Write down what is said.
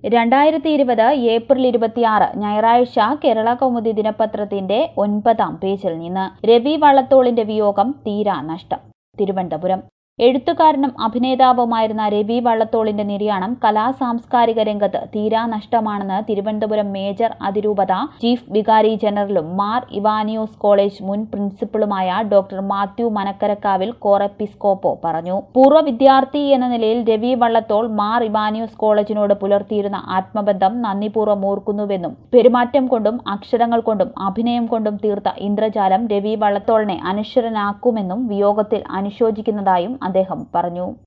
രണ്ടായിരത്തി ഇരുപത് ഏപ്രിൽ ഇരുപത്തിയാറ് ഞായറാഴ്ച കേരള കൗമുദി ദിനപത്രത്തിന്റെ ഒൻപതാം പേജിൽ നിന്ന് രവി വള്ളത്തോളിന്റെ വിയോഗം തീരാ നഷ്ടം തിരുവനന്തപുരം എഴുത്തുകാരനും അഭിനേതാവുമായിരുന്ന രവി വള്ളത്തോളിന്റെ നിര്യാണം കലാ സാംസ്കാരിക രംഗത്ത് തീരാ നഷ്ടമാണെന്ന് തിരുവനന്തപുരം മേജർ അതിരൂപത ചീഫ് വികാരി ജനറലും മാർ ഇവാനിയോസ് കോളേജ് മുൻ പ്രിൻസിപ്പളുമായ ഡോക്ടർ മാത്യു മനക്കരക്കാവിൽ കോറെപ്പിസ്കോപ്പോ പറഞ്ഞു പൂർവ്വ വിദ്യാർത്ഥി എന്ന നിലയിൽ രവി വള്ളത്തോൾ മാർ ഇവാനിയോസ് കോളേജിനോട് പുലർത്തിയിരുന്ന ആത്മബന്ധം നന്ദിപൂർവ്വം ഓർക്കുന്നുവെന്നും പെരുമാറ്റം കൊണ്ടും അക്ഷരങ്ങൾ കൊണ്ടും അഭിനയം കൊണ്ടും തീർത്ത ഇന്ദ്രജാലം രവി വള്ളത്തോളിനെ അനശ്വരനാക്കുമെന്നും വിയോഗത്തിൽ അനുശോചിക്കുന്നതായും അദ്ദേഹം പറഞ്ഞു